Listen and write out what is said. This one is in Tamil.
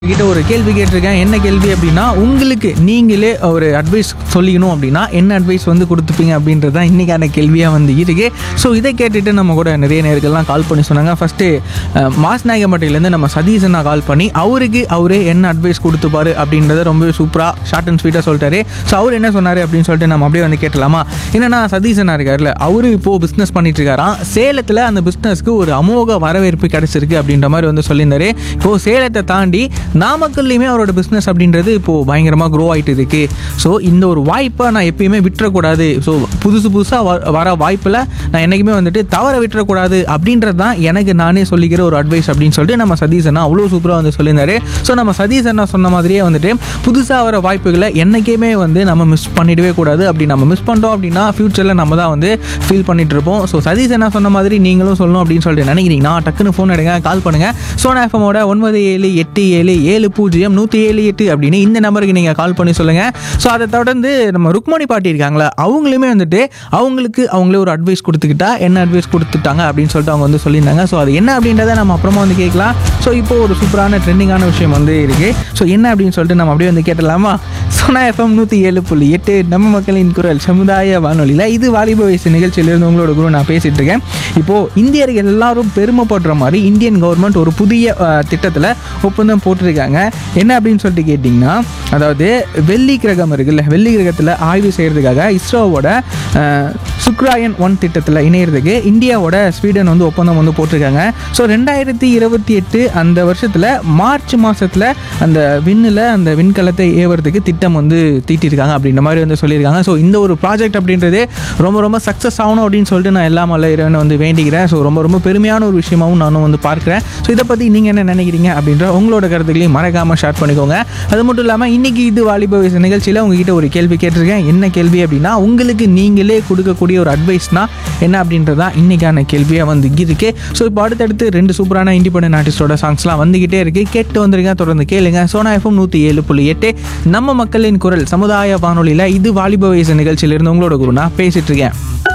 கிட்ட ஒரு கேள்வி கேட்டிருக்கேன் என்ன கேள்வி அப்படின்னா உங்களுக்கு நீங்களே ஒரு அட்வைஸ் சொல்லிக்கணும் அப்படின்னா என்ன அட்வைஸ் வந்து கொடுத்துப்பீங்க அப்படின்றது தான் இன்றைக்கான கேள்வியாக வந்து இருக்கு ஸோ இதை கேட்டுட்டு நம்ம கூட நிறைய நேர்கள்லாம் கால் பண்ணி சொன்னாங்க ஃபஸ்ட்டு மாஸ் நாயகம்பட்டியிலேருந்து நம்ம சதீஷனா கால் பண்ணி அவருக்கு அவரே என்ன அட்வைஸ் கொடுத்துப்பாரு அப்படின்றத ரொம்ப சூப்பராக ஷார்ட் அண்ட் ஸ்வீட்டாக சொல்லிட்டாரு ஸோ அவர் என்ன சொன்னார் அப்படின்னு சொல்லிட்டு நம்ம அப்படியே வந்து கேட்டலாமா என்னன்னா சதீஷனா இருக்கார்ல அவரு இப்போது பிஸ்னஸ் பண்ணிட்டு இருக்காராம் சேலத்தில் அந்த பிஸ்னஸ்க்கு ஒரு அமோக வரவேற்பு கிடைச்சிருக்கு அப்படின்ற மாதிரி வந்து சொல்லியிருந்தாரு இப்போது சேலத்தை தாண்டி நாமக்கல்லையுமே அவரோட பிஸ்னஸ் அப்படின்றது இப்போது பயங்கரமாக க்ரோ ஆகிட்டு இருக்கு ஸோ இந்த ஒரு வாய்ப்பை நான் எப்பயுமே விட்டுறக்கூடாது ஸோ புதுசு புதுசாக வர வாய்ப்பில் நான் என்றைக்குமே வந்துட்டு தவற விட்டுறக்கூடாது அப்படின்றது தான் எனக்கு நானே சொல்லிக்கிற ஒரு அட்வைஸ் அப்படின்னு சொல்லிட்டு நம்ம சதீஷ் அண்ணா அவ்வளோ சூப்பராக வந்து சொல்லியிருந்தாரு ஸோ நம்ம சதீஷ் அண்ணா சொன்ன மாதிரியே வந்துட்டு புதுசாக வர வாய்ப்புகளை என்றைக்குமே வந்து நம்ம மிஸ் பண்ணிடவே கூடாது அப்படி நம்ம மிஸ் பண்ணிட்டோம் அப்படின்னா ஃப்யூச்சரில் நம்ம தான் வந்து ஃபீல் பண்ணிட்டு இருப்போம் ஸோ சதீஷ் அண்ணா சொன்ன மாதிரி நீங்களும் சொல்லணும் அப்படின்னு சொல்லிட்டு நினைக்கிறீங்கன்னா டக்குன்னு ஃபோன் எடுங்க கால் பண்ணுங்கள் சோனா எஃப்எமோட ஒன்பது ஏழு எட்டு ஏழு ஏழு பூஜ்ஜியம் நூற்றி ஏழு எட்டு அப்படின்னு இந்த நம்பருக்கு நீங்கள் கால் பண்ணி சொல்லுங்கள் ஸோ அதை தொடர்ந்து நம்ம ருக்மணி பாட்டி இருக்காங்களா அவங்களுமே வந்துட்டு அவங்களுக்கு அவங்களே ஒரு அட்வைஸ் கொடுத்துக்கிட்டா என்ன அட்வைஸ் கொடுத்துட்டாங்க அப்படின்னு சொல்லிட்டு அவங்க வந்து சொல்லியிருந்தாங்க ஸோ அது என்ன அப்படின்றத நம்ம அப்புறமா வந்து கேட்கலாம் ஸோ இப்போ ஒரு சூப்பரான ட்ரெண்டிங்கான விஷயம் வந்து இருக்குது ஸோ என்ன அப்படின்னு சொல்லிட்டு நம்ம அப்படியே வந்து கேட்டலாமா சோனா எஃப்எம் நூற்றி ஏழு புள்ளி எட்டு நம்ம மக்களின் குரல் சமுதாய வானொலியில் இது வாலிப வயசு நிகழ்ச்சியிலிருந்து உங்களோட குரு நான் பேசிகிட்டு இருக்கேன் இப்போது இந்தியர்கள் எல்லாரும் பெருமைப்படுற மாதிரி இந்தியன் கவர்மெண்ட் ஒரு புதிய திட்டத்தில் ஒப்பந்தம் போட்டிருக்காங்க என்ன அப்படின்னு சொல்லிட்டு கேட்டிங்கன்னா அதாவது வெள்ளி கிரகம் இருக்குல்ல வெள்ளி கிரகத்தில் ஆய்வு செய்கிறதுக்காக இஸ்ரோவோட அஹ், சுக்ராயன் ஒன் திட்டத்தில் இணையிறதுக்கு இந்தியாவோட ஸ்வீடன் வந்து ஒப்பந்தம் வந்து போட்டிருக்காங்க ஸோ ரெண்டாயிரத்தி இருபத்தி எட்டு அந்த வருஷத்தில் மார்ச் மாதத்தில் அந்த விண்ணில் அந்த விண்கலத்தை ஏவுறதுக்கு திட்டம் வந்து தீட்டியிருக்காங்க அப்படின்ற மாதிரி வந்து சொல்லியிருக்காங்க ஸோ இந்த ஒரு ப்ராஜெக்ட் அப்படின்றது ரொம்ப ரொம்ப சக்ஸஸ் ஆகணும் அப்படின்னு சொல்லிட்டு நான் எல்லாம் அல்ல இறைவனை வந்து வேண்டிக்கிறேன் ஸோ ரொம்ப ரொம்ப பெருமையான ஒரு விஷயமாவும் நானும் வந்து பார்க்குறேன் ஸோ இதை பற்றி நீங்கள் என்ன நினைக்கிறீங்க அப்படின்ற உங்களோட கருத்துக்களையும் மறக்காமல் ஷேர் பண்ணிக்கோங்க அது மட்டும் இல்லாமல் இன்னைக்கு இது வாலிப வயசு நிகழ்ச்சியில் உங்ககிட்ட ஒரு கேள்வி கேட்டிருக்கேன் என்ன கேள்வி அப்படின்னா உங்களுக்கு நீங்களே கொடுக்கக்கூடிய ஒரு அட்வைஸ்னா என்ன அப்படின்றதா இன்னைக்கான கேள்வியாக வந்து இருக்கு ஸோ இப்போ அடுத்தடுத்து ரெண்டு சூப்பரான இண்டிபெண்டன்ட் ஆர்டிஸ்டோட சாங்ஸ்லாம் வந்துகிட்டே இருக்கு கேட்டு வந்துருங்க தொடர்ந்து கேளுங்க சோனா எஃப்எம் நூற்றி ஏழு புள்ளி எட்டு நம்ம மக்களின் குரல் சமுதாய வானொலியில் இது வாலிப வயசு நிகழ்ச்சியிலிருந்து உங்களோட குரு நான் பேசிட்டு இருக்கேன்